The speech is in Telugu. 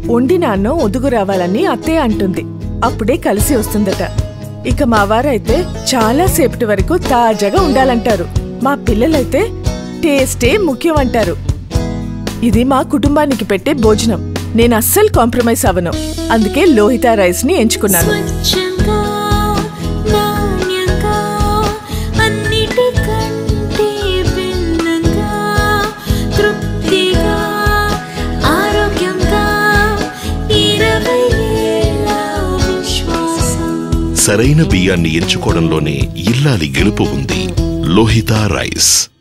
వండిన అన్నం ఒదుగు రావాలని అత్తయ్య అంటుంది అప్పుడే కలిసి వస్తుందట ఇక మా వారైతే చాలా సేపటి వరకు తాజాగా ఉండాలంటారు మా పిల్లలైతే టేస్టే ముఖ్యం అంటారు ఇది మా కుటుంబానికి పెట్టే భోజనం నేను అస్సలు కాంప్రమైజ్ అవ్వను అందుకే లోహిత రైస్ ని ఎంచుకున్నాను స్వచ్ఛంగా నాణ్యంగా అన్నిటికంటే భిన్నంగా తృప్తిగా ఆరోగ్యంగా ఇరవై ఏళ్ళ విశ్వాసం సరైన బియ్యాన్ని ఎంచుకోవడంలోనే ఇల్లాలి గెలుపు ఉంది లోహిత రైస్